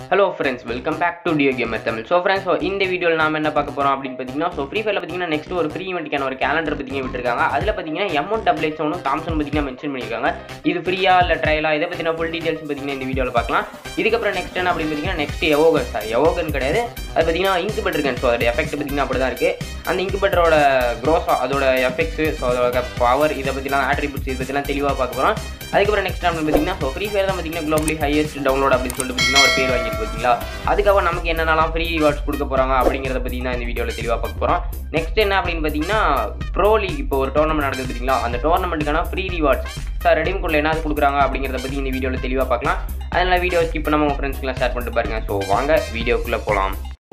Hello friends welcome back to Dio gamer Tamil so friends so இந்த வீடியோவில் நாம என்ன பார்க்க போகிறோம் அப்படின்னு பார்த்தீங்கன்னா ஸோ ஃப்ரீ ஃபயரில் பார்த்தீங்கன்னா நெக்ஸ்ட் ஒரு ஃப்ரீ இவெண்ட்டுக்கான ஒரு கேலண்டர் பார்த்தீங்கன்னா விட்டுருக்காங்க அதில் பார்த்தீங்கன்னா எம்ஒன் டபுள் எக்ஸ் ஒன்றும் தாம்சன் பார்த்தீங்கன்னா மென்ஷன் பண்ணியிருக்காங்க இது ஃப்ரீயா இல்லை ட்ரையலா இதை பற்றின ஃபுல் டீட்டெயில்ஸ் பார்த்தீங்கன்னா இந்த வீடியோவில் பார்க்கலாம் இதுக்கப்புறம் நெக்ஸ்ட் என்ன அப்படின்னு பார்த்தீங்கன்னா நெக்ஸ்ட் எவோகன் சார் எவோகன் கிடையாது அது பார்த்தீங்கன்னா இன்குபேட்டர் கன் ஸோ அதோட எஃபெக்ட் பார்த்தீங்கன்னா அப்படி தான் இருக்குது அந்த இன்குபேட்டரோட க்ரோஸ் அதோட எஃபெக்ட்ஸு ஸோ அதோட பவர் இதை பற்றிலாம் ஆட்ரிபியூட்ஸ் இதை பற்றிலாம் தெளிவாக பார்க்க போகிறோம் அதுக்கப்புறம் நெக்ஸ்ட் அப்படின்னு பார்த்தீங்கன்னா ஸோ ஃப்ரீ ஃபயர் தான் பார்த்தீங்கன்னா குளோபலி ஹையஸ்ட் டவுன்லோட் அப்படின்னு சொல்லிட்டு பார்த்தீங்கன்னா ஒரு பேர் வாங்கிட்டு பார்த்தீங்களா அதுக்கப்புறம் நமக்கு என்னென்னலாம் ஃப்ரீ ரிவார்ட்ஸ் கொடுக்க போகிறாங்க அப்படிங்கிறத பற்றி தான் இந்த வீடியோவில் தெளிவாக பார்க்க போகிறோம் நெக்ஸ்ட் என்ன அப்படின்னு பார்த்தீங்கன்னா ப்ரோ லீக் இப்போ ஒரு டோர்னமெண்ட் நடக்குது பார்த்தீங்களா அந்த டோர்னமெண்ட்டுக்கான ஃப்ரீ ரிவார்ட்ஸ் சார் ரெடீம் கோடில் என்ன கொடுக்குறாங்க அப்படிங்கிறத பற்றி இந்த வீடியோவில் தெளிவாக பார்க்கலாம் அதனால் வீடியோ ஸ்கிப் பண்ணாமல் உங்கள் ஃப்ரெண்ட்ஸ்க்குலாம் ஷேர் பண்ணிட்டு பாருங்க ஸோ வாங்க வீடியோக்குள்ளே போகலாம்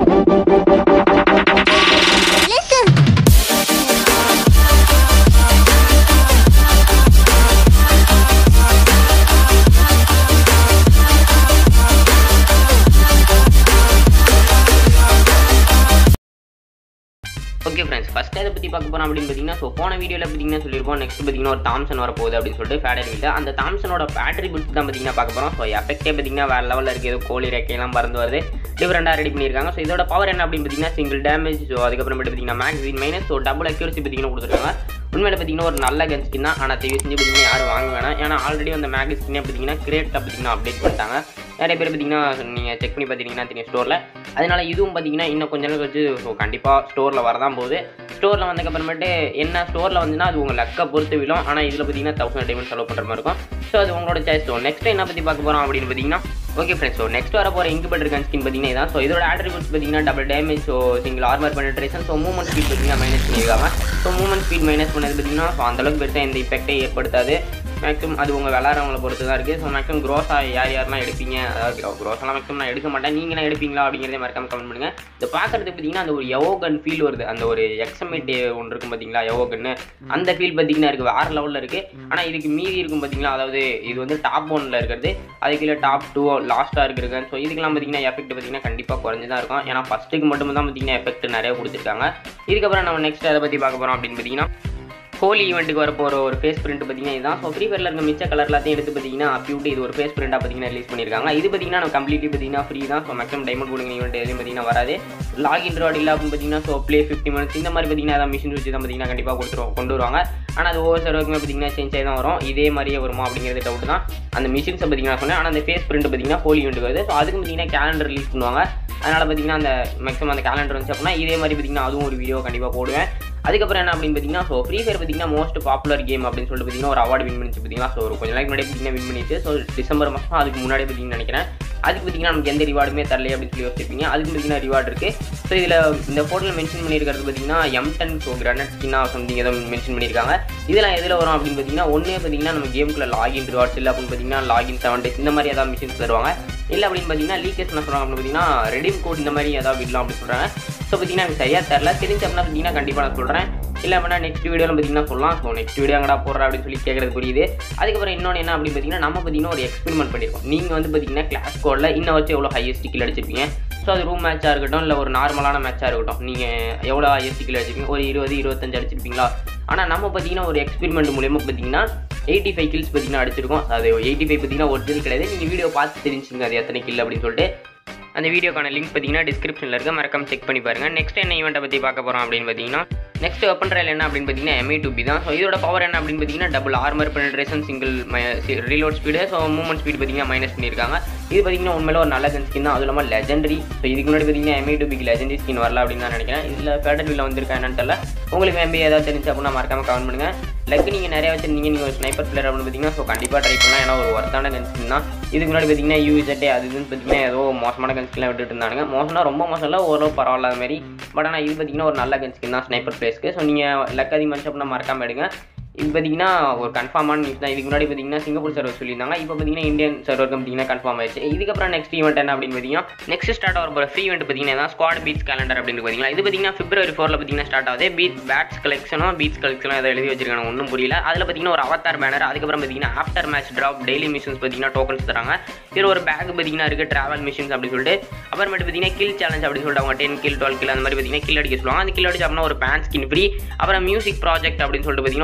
ஓகே ஃப்ரெண்ட்ஸ் ஃபஸ்ட் எதை பற்றி பார்க்க போகிறோம் அப்படின்னு பார்த்தீங்கன்னா ஸோ போன வீடியோவில் பார்த்தீங்கன்னா சொல்லியிருப்போம் நெக்ஸ்ட் பார்த்தீங்கன்னா ஒரு தாம்சன் வரப்போகுது அப்படின்னு சொல்லிட்டு ஃபேடர் வீட்டில் அந்த தாம்சனோட பேட்டரி பிட்ஸ் தான் பார்த்தீங்கன்னா பார்க்க போகிறோம் ஸோ எஃபெக்டே பார்த்தீங்கன்னா வேறு லெவலில் இருக்குது ஏதோ கோழி ரெக்கையெல்லாம் பறந்து வருது டிஃப்ரெண்டாக ரெடி பண்ணியிருக்காங்க ஸோ இதோட பவர் என்ன அப்படின்னு பார்த்தீங்கன்னா சிங்கிள் டேமேஜ் ஸோ அதுக்கப்புறமேட்டு பார்த்தீங்கன்னா மேக்ஸின் மைனஸ் ஸோ டபுள் அக்யூரசி பார்த்தீங்கன்னா கொடுத்துருக்காங்க உண்மையில பார்த்தீங்கன்னா ஒரு நல்ல கன் ஸ்கின் தான் ஆனால் தெய்வ செஞ்சு பார்த்தீங்கன்னா யாரும் வாங்க வேணாம் ஏன்னா ஆல்ரெடி அந்த மேக் ஸ்கின்னே பார்த்தீங்கன்னா கிரேட்டாக பார்த்தீங்கன்னா அப்டேட் பண்ணிட்டாங்க நிறைய பேர் பார்த்தீங்கன்னா நீங்கள் செக் பண்ணி பார்த்தீங்கன்னா தெரியும் ஸ்டோரில் அதனால இதுவும் பார்த்தீங்கன்னா இன்னும் கொஞ்ச நாள் கழிச்சு ஸோ கண்டிப்பாக ஸ்டோரில் வரதான் போகுது ஸ்டோரில் வந்ததுக்கப்புறமேட்டு என்ன ஸ்டோரில் வந்துன்னா அது உங்கள் லக்கை பொறுத்து விழும் ஆனால் இதில் பார்த்தீங்கன்னா தௌசண்ட் டைமண்ட் செலவு பண்ணுற மாதிரி இருக்கும் ஸோ அது உங்களோட சாய்ஸ் ஸோ நெக்ஸ்ட் என்ன பற்றி பார்க்க போகிறோம் அப்படின்னு பார்த்தீங்கன்னா ஓகே ஃப்ரெண்ட்ஸ் ஸோ நெக்ஸ்ட் வர போகிற இன்குபேட்டர் கன் ஸ்கின் பார்த்தீங்கன்னா இதான் ஸோ இதோட ஆட்ரிபியூட்ஸ் பார்த்தீங்கன்னா double damage so single armour penetration so movement speed பார்த்தீங்கன்னா மைனஸ் பண்ணியிருக்காங்க ஸோ மூவ்மெண்ட் ஸ்பீட் மைனஸ் பண்ணது பார்த்தீங்கன்னா ஸோ அந்தளவுக்கு பெருசாக எந்த இஃபெக்டே ஏற்படுத்தாது மேக்ஸிமம் அது உங்கள் விளாட்றவங்களை பொறுத்து தான் இருக்குது ஸோ மேக்ஸிமம் க்ரோஸாக யார் யாரெல்லாம் எடுப்பீங்க அதாவது க்ரோஸெல்லாம் மேக்ஸிமம் நான் எடுக்க மாட்டேன் நீங்களாம் எடுப்பீங்களா அப்படிங்கிறத மறக்காம கமெண்ட் பண்ணுங்கள் இது பார்க்குறதுக்கு பார்த்தீங்கன்னா அந்த ஒரு யவோகன் ஃபீல் வருது அந்த ஒரு எக்ஸமேட் ஒன்று இருக்கும் பார்த்தீங்களா யவோகன்னு அந்த ஃபீல் பார்த்தீங்கன்னா இருக்குது வேறு லெவலில் இருக்குது ஆனால் இதுக்கு மீதி இருக்கும் பார்த்தீங்களா அதாவது இது வந்து டாப் ஒனில் இருக்கிறது அது கீழே டாப் டூ லாஸ்ட்டாக இருக்கிறது ஸோ இதுக்கெல்லாம் பார்த்தீங்கன்னா எஃபெக்ட் பார்த்தீங்கன்னா கண்டிப்பாக குறைஞ்சு தான் இருக்கும் ஏன்னா ஃபஸ்ட்டுக்கு மட்டும் தான் பார்த்தீங்கன்னா எஃபெக்ட் நிறைய கொடுத்துருக்காங்க இதுக்கப்புறம் நம்ம நெக்ஸ்ட் அதை பற்றி பார்க்க போகிறோம் அப்படின்னு பார்த்தீங்கன்னா ஹோலி ஈவெண்ட்டுக்கு வர போகிற ஒரு ஃபேஸ் பிரிண்ட் பார்த்தீங்கன்னா இதுதான் ஸோ ஃப்ரீ ஃபயரில் இருக்க மிச்ச கலர் எல்லாத்தையும் எடுத்து பார்த்தீங்கன்னா அப்யூட்டு இது ஒரு ஃபேஸ் பிரிண்டாக பார்த்தீங்கன்னா ரிலீஸ் பண்ணியிருக்காங்க இது பார்த்தீங்கன்னா நம்ம கம்ப்ளீட்லி பார்த்தீங்கன்னா ஃப்ரீ தான் ஸோ மேக்ஸிமம் டைமண்ட் கொடுங்க ஈவெண்ட் எதுவும் பார்த்தீங்கன்னா வராது லாகின் ரோட் இல்லை அப்படின்னு பார்த்தீங்கன்னா ஸோ ப்ளே ஃபிஃப்டி மினிட்ஸ் இந்த மாதிரி பார்த்தீங்கன்னா ஏதாவது மிஷின் வச்சு தான் பார்த்தீங்கன்னா கண்டிப்பாக கொடுத்துருவோம் கொண்டு வருவாங்க ஆனால் அது ஒவ்வொரு சர்வருக்குமே பார்த்தீங்கன்னா சேஞ்ச் ஆகி தான் வரும் இதே மாதிரியே வருமா அப்படிங்கிறது டவுட் தான் அந்த மிஷின்ஸை பார்த்தீங்கன்னா சொன்னேன் ஆனால் அந்த ஃபேஸ் பிரிண்ட் பார்த்தீங்கன்னா ஹோலி ஈவெண்ட்டுக்கு வருது ஸோ அதுக்கு பார்த்தீங்கன்னா கேலண்டர் ரிலீஸ் பண்ணுவாங்க அதனால் பார்த்தீங்கன்னா அந்த மேக்ஸிமம் அந்த கேலண்டர் வந்துச்சு அப்படின்னா இதே மாதிரி பார்த்தீங்கன்னா அதுவும் ஒரு வீடியோ கண்டிப்பாக போடுவேன் அதுக்கப்புறம் என்ன அப்படின்னு பார்த்தீங்கன்னா ஸோ ஃப்ரீ ஃபயர் பார்த்தீங்கன்னா மோஸ்ட் பாப்புலர் கேம் அப்படின்னு சொல்லிட்டு பார்த்தீங்கன்னா ஒரு அவார்டு வின் பண்ணிச்சு பார்த்தீங்கன்னா ஸோ ஒரு கொஞ்ச நாளைக்கு முன்னாடி பார்த்தீங்கன்னா வின் பண்ணிச்சு ஸோ டிசம்பர் மாதம் அதுக்கு முன்னாடி பார்த்தீங்கன்னா நினைக்கிறேன் அதுக்கு பார்த்தீங்கன்னா நமக்கு எந்த ரிவார்டுமே தரல அப்படின்னு சொல்லி யோசிச்சிருப்பீங்க அதுக்கு பார்த்தீங்கன்னா ரிவார்டு இருக்குது ஸோ இதில் இந்த ஃபோட்டோவில் மென்ஷன் பண்ணியிருக்கிறது பார்த்தீங்கன்னா எம் டென் ஸோ கிரானட் ஸ்கின்னா சம்திங் ஏதோ மென்ஷன் பண்ணியிருக்காங்க இதெல்லாம் எதில் வரும் அப்படின்னு பார்த்தீங்கன்னா ஒன்றே பார்த்தீங்கன்னா நம்ம கேமுக்குள்ள லாகின் ரிவார்ட்ஸ் இல்லை அப்படின்னு பார்த்தீங்கன்னா லாகின் செவன் டேஸ் இந்த மாதிரி ஏதாவது மிஷின்ஸ் தருவாங்க இல்லை அப்படின்னு பார்த்தீங்கன்னா லீக்கேஜ் என்ன சொல்கிறாங்க அப்படின்னு பார்த்தீங்கன்னா ரெடீம் கோட் இந்த மாதிரி ஏதாவது விடலாம் அப்படின்னு சொல்கிறாங்க ஸோ பார்த்தீங்கன்னா எனக்கு சரியாக தெரில தெரிஞ்ச அப்படின்னா பார்த்தீங்கன்னா கண்டிப்பாக நான் சொல்கிறேன் இல்லை அப்படின்னா நெக்ஸ்ட் வீடியோவில் பார்த்தீங்கன்னா சொல்லலாம் ஸோ நெக்ஸ்ட் வீடியோ எங்கடா போடுற அப்படின்னு சொல்லி கேட்குறது புரியுது அதுக்கப்புறம் இன்னொன்று என்ன அப்படின்னு பார்த்தீங்கன்னா நம்ம பார்த்தீங்கன்னா ஒரு எக்ஸ்பெரிமெண்ட் பண்ணியிருக்கோம் நீங்கள் வந்து பார்த்தீங்கன்னா கிளாஸ் கோடில் இன்னும் வச்சு எவ்வளோ ஹையஸ்ட் கில் அடிச்சிருப்பீங்க ஸோ அது ரூம் மேட்சாக இருக்கட்டும் இல்லை ஒரு நார்மலான மேட்சாக இருக்கட்டும் நீங்கள் எவ்வளோ ஹையஸ்ட் கில் அடிச்சிருப்பீங்க ஒரு இருபது இருபத்தஞ்சு அடிச்சிருப்பீங்களா ஆனால் நம்ம பார்த்தீங்கன்னா ஒரு எக்ஸ்பெரிமெண்ட் மூலியமாக பார்த்தீங்கன்னா எயிட்டி ஃபைவ் கில்ஸ் பார்த்தீங்கன்னா அடிச்சிருக்கோம் அது எயிட்டி ஃபைவ் பார்த்தீங்கன்னா ஒரிஜினல் கிடையாது நீங்கள் வீடியோ பார்த்து தெரிஞ்சுங்க அது எத்தனை கில் அப்படின்னு சொல்லிட்டு அந்த வீடியோக்கான லிங்க் பார்த்தீங்கன்னா டிஸ்கிரிப்ஷனில் இருக்க மறக்காம செக் பண்ணி பாருங்கள் நெக்ஸ்ட் என்ன ஈவெண்ட்டை பற்றி பார்க்க போகிறோம் அப்படின்னு பார்த்தீங்கன்னா நெக்ஸ்ட் வெப்பன் ட்ரையல் என்ன அப்படின்னு பார்த்தீங்கன்னா எம்ஐ டூ பி தான் ஸோ இதோட பவர் என்ன அப்படின்னு பார்த்தீங்கன்னா double armour penetration single reload speed so movement speed பார்த்தீங்கன்னா மைனஸ் பண்ணியிருக்காங்க இது பார்த்தீங்கன்னா உண்மையில ஒரு நல்ல கன் ஸ்கின் தான் அதுவும் இல்லாமல் லெஜெண்டரி ஸோ இதுக்கு முன்னாடி பார்த்தீங்கன்னா எம்ஐ டூ பிக்கு லெஜெண்டரி ஸ்கின் வரல அப்படின்னு நான் நினைக்கிறேன் இதில் ஃபேடர் வீல வந்திருக்கா என்னன்னு தெரியல உங்களுக்கு எம்பி ஏதாவது தெரிஞ்சு அப்படின்னா மறக்காம கமெண்ட் பண்ணுங்கள் லக்கு நீங்கள் நிறைய வச்சிருந்தீங்க நீங்கள் ஒரு ஸ்னைப்பர் பிளேயர் அப்படின்னு பார்த்தீங்கன்னா ஸோ கண்டிப்பாக ட்ரை பண்ணலாம் ஏன்னா ஒரு ஒர்த்தான கன் ஸ்கின் தான் இதுக்கு முன்னாடி பார்த்தீங்கன்னா யூஇசட்டே அது இதுன்னு பார்த்தீங்கன்னா ஏதோ மோசமான கன் ஸ்கின்லாம் விட்டுட்டு இருந்தாங்க மோசம்னா ரொம்ப மோசம் இல்லை ஓரளவு பரவாயில்ல அது மாதிரி பட் ஆனால் இது பார்த்தீங்கன்னா ஒரு நல்ல கன் ஸ்கின் தான் ஸ்னைப்பர் பிளேஸ்க்கு ஸோ நீங்கள் லக் அதிகமாக அப்படின்னா மறக்காம எடுங்க இது பார்த்தீங்கன்னா ஒரு கன்ஃபார்மான நியூஸ் தான் இதுக்கு முன்னாடி பார்த்தீங்கன்னா சிங்கப்பூர் சர்வர் சொல்லியிருந்தாங்க இப்போ பார்த்தீங்கன்னா இந்தியன் சர்வர் பார்த்தீங்கன்னா கன்ஃபார்ம் ஆயிடுச்சு இதுக்கப்புறம் நெக்ஸ்ட் ஈவெண்ட் என்ன அப்படின்னு பார்த்தீங்கன்னா நெக்ஸ்ட் ஸ்டார்ட் ஆகிற போகிற ஃப்ரீ ஈவெண்ட் பார்த்தீங்கன்னா ஸ்குவாட் பீச் கேலண்டர் அப்படின்னு பார்த்தீங்கன்னா இது பார்த்தீங்கன்னா பிப்ரவரி ஃபோரில் பார்த்தீங்கன்னா ஸ்டார்ட் ஆகுது பீச் பேட்ஸ் கலெக்ஷனும் பீச் கலெக்ஷனும் ஏதோ எழுதி வச்சிருக்காங்க ஒன்றும் புரியல அதில் பார்த்தீங்கன்னா ஒரு அவத்தார் பேனர் அதுக்கப்புறம் பார்த்தீங்கன்னா after match drop daily missions பார்த்தீங்கன்னா டோக்கன்ஸ் தராங்க இதில் ஒரு பேக் பார்த்தீங்கன்னா இருக்குது ட்ராவல் மிஷின்ஸ் அப்படின்னு சொல்லிட்டு அப்புறமேட்டு பார்த்தீங்கன்னா கில் சேலஞ்ச் அப்படின்னு சொல்லிட்டு அவங்க டென் கில் டுவெல் கில் அந்த மாதிரி பார்த்தீங்கன்னா கில் அடிக்க சொல்லுவாங்க அந்த கில் அடிச்சு அப்படின்னா ஒரு பேன் ஸ்கின் ஃப்ரீ அப்புறம் மியூசிக் ப்ராஜெக்ட் அப்படின்னு சொல்லிட்டு பார்த்தீங்கன்னா ஒரு பேரா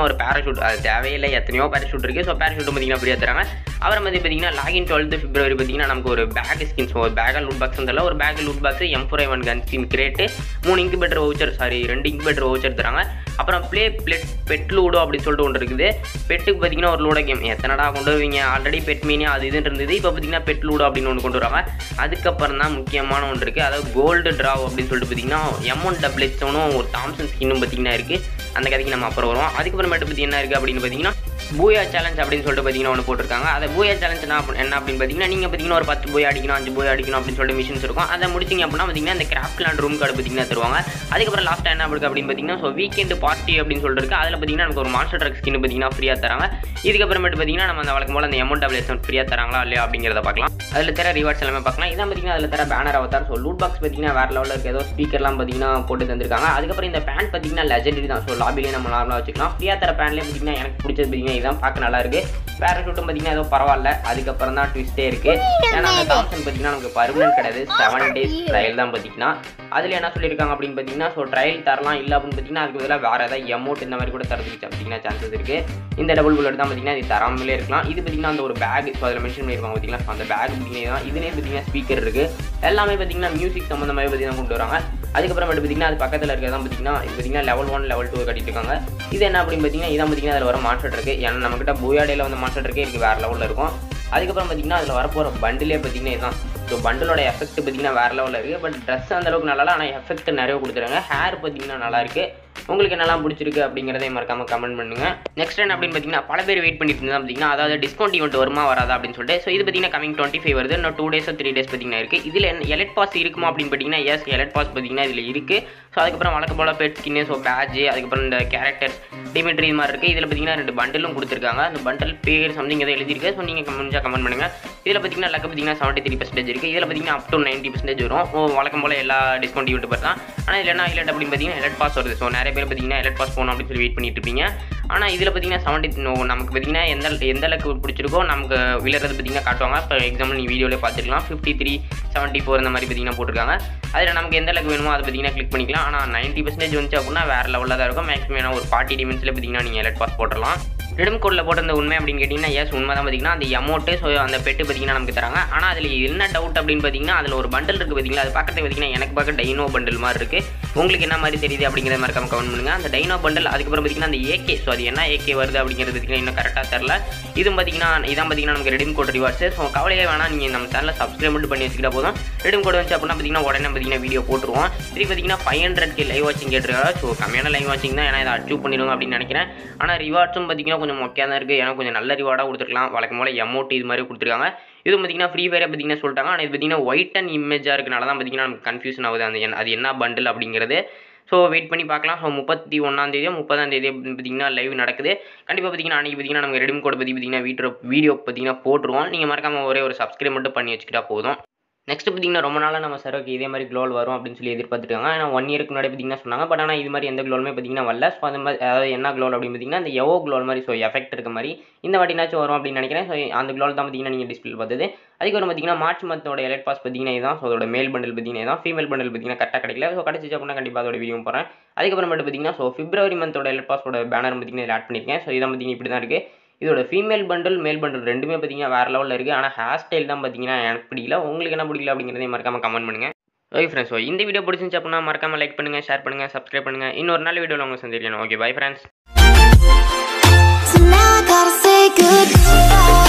பேராஷூட் அது தேவையில்லை எத்தனையோ பேராஷூட் இருக்குது ஸோ பேராஷூட் பார்த்தீங்கன்னா ஃப்ரீயாக தராங்க அப்புறம் வந்து பார்த்தீங்கன்னா லாகின் டுவெல்த்து பிப்ரவரி பார்த்தீங்கன்னா நமக்கு ஒரு பேக் ஸ்கின்ஸ் ஒரு பேக் லூட் பாக்ஸ் தெரியல ஒரு pack loot box M four one gun skin crate மூணு இன்குபேட்டர் வவுச்சர் சாரி ரெண்டு இன்குபேட்டர் வவுச்சர் தராங்க அப்புறம் ப்ளே பிளெட் பெட் லூடோ அப்படின்னு சொல்லிட்டு ஒன்று இருக்குது பெட்டுக்கு பார்த்தீங்கன்னா ஒரு லூடோ கேம் எத்தனடா கொண்டு வருவீங்க ஆல்ரெடி பெட் மீனியா அது இதுன்னு இருந்தது இப்போ பார்த்தீங்கன்னா பெட் லூடோ அப்படின்னு ஒன்று கொண்டு வராங்க அதுக்கப்புறம் தான் முக்கியமான ஒன்று இருக்குது அதாவது கோல்டு ட்ராவ் அப்படின்னு சொல்லிட்டு பார்த்தீங்கன்னா எம்ஒன் டபுள் எக்ஸோனும் ஒரு தாம்சன் ஸ்கின்னும் பார்த்தீங்கன்னா இருக்குது அந்த கதைக்கு நம்ம அப்புறம் வருவோம் அதுக்கப்புறமேட்டு பற்றி என்ன இருக்குது அப்படின்னு பார்த்தீங்கன்னா பூயா சேலஞ்ச் அப்படின்னு சொல்லிட்டு பார்த்தீங்கன்னா ஒன்று போட்டிருக்காங்க அதை பூயா சேலஞ்ச் என்ன அப்படி- என்ன அப்படின்னு பார்த்தீங்கன்னா நீங்கள் பார்த்தீங்கன்னா ஒரு பத்து போய் அடிக்கணும் அஞ்சு போய் அடிக்கணும் அப்படின்னு சொல்லிட்டு மிஷின்ஸ் இருக்கும் அதை முடிச்சிங்க அப்படின்னா பார்த்தீங்கன்னா இந்த கிராஃப்ட் லேண்ட் ரூம் கார்டு பார்த்தீங்கன்னா தருவாங்க அதுக்கப்புறம் லாஸ்ட்டாக என்ன இருக்குது அப்படின்னு பார்த்தீங்கன்னா ஸோ வீக்கெண்டு பார்ட்டி அப்படின்னு சொல்லிட்டு இருக்கு அதில் பார்த்தீங்கன்னா நமக்கு ஒரு மாஸ்டர் ட்ரக் ஸ்கின் பார்த்தீங்கன்னா ஃப்ரீயாக தராங்க இதுக்கப்புறமேட்டு பார்த்தீங்கன்னா நம்ம அந்த வழக்கம் போல் அந்த அமௌண்ட் டபுள் ஃப்ரீயாக தராங்களா இல்லையா அப்படிங்கிறத பார்க்கலாம் அதில் தர ரிவார்ட்ஸ் எல்லாமே பார்க்கலாம் இதான் பார்த்தீங்கன்னா அதில் தர banner avatar so loot box பார்த்தீங்கன்னா வேறு லெவலில் இருக்க ஏதோ ஸ்பீக்கர்லாம் பார்த்தீங்கன்னா போட்டு தந்திருக்காங்க அதுக்கப்புறம் இந்த பேண்ட் பார்த்தீங்கன்னா லெஜெண்டரி தான் ஸோ லாபிலே நம்ம நார்மலாக வச்சுக்கலாம் ஃப்ரீயாக தர பேண்ட்லேயே பார்த்தீங்கன்னா எனக்கு பிடிச்சது பார்த்தீங்கன்னா இதான் பார்க்க நல்லா இருக்கு பேராஷூட்டும் பார்த்தீங்கன்னா ஏதோ பரவாயில்ல அதுக்கப்புறம் தான் ட்விஸ்டே இருக்கு ஏன்னா அந்த தாம்சன் பார்த்தீங்கன்னா நமக்கு பர்மனன்ட் கிடையாது செவன் டேஸ் ட்ரையல் தான் பார்த்தீங்கன்னா அதில் என்ன சொல்லியிருக்காங்க அப்படின்னு பார்த்தீங்கன்னா ஸோ ட்ரையல் தரலாம் இல்லை அப்படின்னு பார்த்தீங்கன்னா அதுக்கு பதிலாக வேறு ஏதாவது எமௌண்ட் இந்த மாதிரி கூட தரதுக்கு பார்த்தீங்கன்னா சான்சஸ் இருக்கு இந்த டபுள் புல்லட் தான் பார்த்தீங்கன்னா இது தராமலே இருக்கலாம் இது பார்த்தீங்கன்னா அந்த ஒரு பேக் ஸோ அதில் மென்ஷன் பண்ணியிருப்பாங்க பார்த்தீங்களா so அந்த பேக் பார்த்தீங்கன்னா இதுலேயே பார்த்தீங்கன்னா ஸ்பீக்கர் இருக்கு எல்லாமே பார்த்தீங்கன்னா மியூசிக் சம்மந்தமாக பார்த்தீங்கன்னா கொண்டு வராங்க அதுக்கப்புறமேட்டு பார்த்தீங்கன்னா அது பக்கத்தில் இருக்கிறதான் பார்த்தீங்கன்னா இது பார்த்தீங்கன்னா லெவல் ஒன் லெவல் டூ கட்டிட்டு இருக்காங்க இது என்ன அப்படின்னு பார்த்தீங்கன்னா இதான் பார்த்தீங்கன்னா அதில் வர மாஸ்டர் இருக்கு ஏன்னா நம்மக்கிட்ட பூயாடையில் வந்து மாஸ்டர் இருக்கே இருக்கு வேறு லெவலில் இருக்கும் அதுக்கப்புறம் பார்த்தீங்கன்னா அதில் வரப்போகிற பண்டிலே பார்த்தீங்கன்னா இதுதான் ஸோ பண்டலோட எஃபெக்ட் பார்த்தீங்கன்னா வேறு லெவலில் இருக்குது பட் ட்ரெஸ் அந்த அளவுக்கு நல்லா இல்லை ஆனால் எஃபெக்ட் நிறைய கொடுத்துருங்க ஹேர் பார்த்தீங்கன்னா நல்லா இருக்கு உங்களுக்கு என்னெல்லாம் பிடிச்சிருக்கு அப்படிங்கிறதை மறக்காம கமெண்ட் பண்ணுங்க நெக்ஸ்ட் என்ன அப்படின்னு பார்த்தீங்கன்னா பல பேர் வெயிட் பண்ணிட்டு இருந்தா பார்த்தீங்கன்னா அதாவது டிஸ்கவுண்ட் ஈவெண்ட் வருமா வராதா அப்படின்னு சொல்லிட்டு ஸோ இது பார்த்தீங்கன்னா கமிங் டுவெண்ட்டி ஃபைவ் வருது இன்னும் டூ டேஸ் த்ரீ டேஸ் பார்த்தீங்கன்னா இருக்குது இதில் எலட் பாஸ் இருக்குமா அப்படின்னு பார்த்தீங்கன்னா எஸ் எலட் பாஸ் பார்த்தீங்கன்னா இதில் இருக்குது ஸோ அதுக்கப்புறம் வழக்கம் போல் பெட் ஸ்கின்னு ஸோ பேட்ச் அதுக்கப்புறம் இந்த கேரக்டர்ஸ் டிமிட்ரி இது மாதிரி இருக்குது இதில் பார்த்தீங்கன்னா ரெண்டு பண்டலும் கொடுத்துருக்காங்க அந்த பண்டல் பேர் சம்திங் எதை எழுதியிருக்கு ஸோ நீங்கள் முடிஞ்சால் கமெண்ட் பண்ணுங்கள் இதில் பார்த்தீங்கன்னா லக்கு பார்த்தீங்கன்னா செவன்ட்டி த்ரீ பர்சன்டேஜ் இருக்குது இதில் பார்த்தீங்கன்னா அப் டு நைன்ட்டி பர்சன்டேஜ் வரும் ஓ, வழக்கம் போல் எல்லா டிஸ்கவுண்ட் ஈவெண்ட் பேர் தான் ஆனால் இதில் என்ன இல்லட் அப்படின்னு பார்த்தீங்கன்னா எலட் பாஸ் வருது ஸோ நிறைய பேர் பார்த்தீங்கன்னா எலட் பாஸ் போகணும் அப்படின்னு சொல்லி வெயிட் பண்ணிட்டு இருப்பீங்க ஆனால் இதில் பார்த்தீங்கன்னா செவன்ட்டி நமக்கு பார்த்தீங்கன்னா எந்த எந்த அளவுக்கு பிடிச்சிருக்கோ நமக்கு விழுறது பார்த்தீங்கன்னா காட்டுவாங்க இப்போ எக்ஸாம்பிள் நீங்கள் வீடியோவில் பார்த்துக்கலாம் ஃபிஃப்டி த்ரீ செவன்ட்டி ஃபோர் இந்த மாதிரி பார்த்தீங்கன்னா போட்டிருக்காங்க அதில் நமக்கு எந்த அளவுக்கு வேணுமோ அதை பார்த்தீங்கன்னா கிளிக் பண்ணிக்கலாம் ஆனால் நைன்ட்டி பர்சன்டேஜ் வந்துச்சு அப்படின்னா வேறு லெவலில் தான் இருக்கும் மேக்ஸிமம் ஒரு ஃபார்ட்டி டிமென்ஸில் பார்த்தீங்கன்னா நீங்கள் எலட் பாஸ் போட்டுடலாம் ரிடம் கோடில் போட்டிருந்த உண்மை அப்படின்னு கேட்டிங்கன்னா எஸ் உண்மை தான் பார்த்தீங்கன்னா அந்த அமௌண்ட்டு ஸோ அந்த பெட்டு பார்த்தீங்கன்னா நமக்கு தராங்க ஆனால் அதில் என்ன டவுட் அப்படின்னு பார்த்தீங்கன்னா அதில் ஒரு பண்டல் இருக்குது பார்த்தீங்களா அது பார்க்கறதுக்கு பார்த்தீங்கன்னா எனக்கு பார்க்க டைனோ பண்டல் மாதிரி இருக்குது உங்களுக்கு என்ன மாதிரி தெரியுது அப்படிங்கிறத மறக்காம கமெண்ட் பண்ணுங்க அந்த டைனோ பண்டல் அதுக்கப்புறம் பார்த்தீங்கன்னா அந்த ஏகே ஸோ அது என்ன ஏகே வருது அப்படிங்கிறது பார்த்தீங்கன்னா இன்னும் கரெக்டாக தெரில இதுவும் பார்த்தீங்கன்னா இதான் பார்த்தீங்கன்னா நமக்கு ரெடிம் கோட் ரிவார்ட்ஸ் ஸோ கவலையே வேணாம் நீங்கள் நம்ம சேனலில் சப்ஸ்கிரைப் மட்டும் பண்ணி வச்சுக்கிட்டா போதும் ரெடிம் கோட் வந்துச்சு அப்படின்னா பார்த்தீங்கன்னா உடனே பார்த்தீங்கன்னா வீடியோ போட்டுருவோம் திருப்பி பார்த்தீங்கன்னா ஃபைவ் ஹண்ட்ரட் கே லைவ் வாட்சிங் கேட்டிருக்காங்க ஸோ கம்மியான லைவ் வாட்சிங் தான் ஏன்னா இதை அச்சீவ் பண்ணிடுங்க அப்படின்னு நினைக்கிறேன் ஆனால் ரிவார்ட்ஸும் பார்த்தீங்கன்னா கொஞ்சம் மொக்கையாக தான் இருக்குது ஏன்னா கொஞ்சம் நல்ல ரிவார்டாக கொடுத்துருக்கலாம் வழக்கம் போல் அமௌண்ட் இது மாதிரி கொடுத்துருக்காங்க இது பார்த்தீங்கன்னா ஃப்ரீ ஃபயரை பார்த்தீங்கன்னா சொல்லிட்டாங்க ஆனால் இது பார்த்தீங்கன்னா ஒயிட் அண்ட் இமேஜாக இருக்கனால தான் பார்த்தீங்கன்னா நமக்கு கன்ஃபியூஷன் ஆகுது அந்த என்ன- அது என்ன பண்டில் அப்படிங்கிறது ஸோ வெயிட் பண்ணி பார்க்கலாம் ஸோ முப்பத்தி ஒன்றாம் தேதியோ முப்பதாம் தேதியோ பார்த்தீங்கன்னா லைவ் நடக்குது கண்டிப்பாக பார்த்தீங்கன்னா அன்றைக்கி பார்த்தீங்கன்னா நம்ம ரெடிம் கோட் பற்றி பார்த்தீங்கன்னா வீடியோ வீடியோ பார்த்தீங்கன்னா போட்டுருவோம் நீங்கள் மறக்காம ஒரே ஒரு சப்ஸ்கிரைப் மட்டும் பண்ணி வச்சுக்கிட்டா போதும் நெக்ஸ்ட் பார்த்தீங்கன்னா ரொம்ப நாளாக நம்ம சர்வருக்கு இதே மாதிரி க்ளோல் வரும் அப்படின்னு சொல்லி எதிர்பார்த்துருக்காங்க ஆனால் ஒன் இயருக்கு முன்னாடி பார்த்தீங்கன்னா சொன்னாங்க பட் ஆனால் இது மாதிரி எந்த க்ளோலுமே பார்த்தீங்கன்னா வரல ஸோ அந்த மாதிரி அதாவது என்ன க்ளோல் அப்படின்னு பார்த்தீங்கன்னா இந்த எவோ க்ளோல் மாதிரி ஸோ எஃபெக்ட் இருக்க மாதிரி இந்த வாட்டினாச்சும் வரும் அப்படின்னு நினைக்கிறேன் ஸோ அந்த க்ளோல் தான் பார்த்தீங்கன்னா நீங்கள் டிஸ்பிளே பார்த்தது அதுக்கப்புறம் பார்த்தீங்கன்னா மார்ச் மந்தோட எலக்ட் பாஸ் பார்த்தீங்கன்னா இதான் ஸோ அதோட மேல் பண்டல் பார்த்தீங்கன்னா இதான் ஃபீமேல் பண்டல் பார்த்தீங்கன்னா கரெக்டாக கிடைக்கல ஸோ கிடச்சிச்சு அப்படின்னா கண்டிப்பாக அதோட வீடியோ போகிறேன் அதுக்கப்புறம் மட்டும் பார்த்தீங்கன்னா ஸோ பிப்ரவரி மந்தோட எலக்ட் பாஸோட பேனர் பார்த்தீங்கன்னா இதில் ஆட் பண்ணியிருக்கேன் ஸோ இதான் பார்த்தீங்கன்னா இப்படி தான் இருக்குது இதோட ஃபீமேல் பண்டல் மேல் பண்டல் ரெண்டுமே பார்த்தீங்கன்னா வேறு லெவலில் இருக்குது ஆனால் ஹேர் ஸ்டைல் தான் பார்த்தீங்கன்னா எனக்கு பிடிக்கல உங்களுக்கு என்ன பிடிக்கல அப்படிங்கிறதையும் மறக்காம கமெண்ட் பண்ணுங்க ஓகே ஃப்ரெண்ட்ஸ் ஸோ இந்த வீடியோ பிடிச்சிருந்துச்சு அப்படின்னா மறக்காம லைக் பண்ணுங்கள் ஷேர் பண்ணுங்கள் சப்ஸ்கிரைப் பண்ணுங்கள் இன்னொரு நல்ல வீடியோவில் உங்களை சந்திக்கிறேன் okay bye friends So now I gotta say goodbye.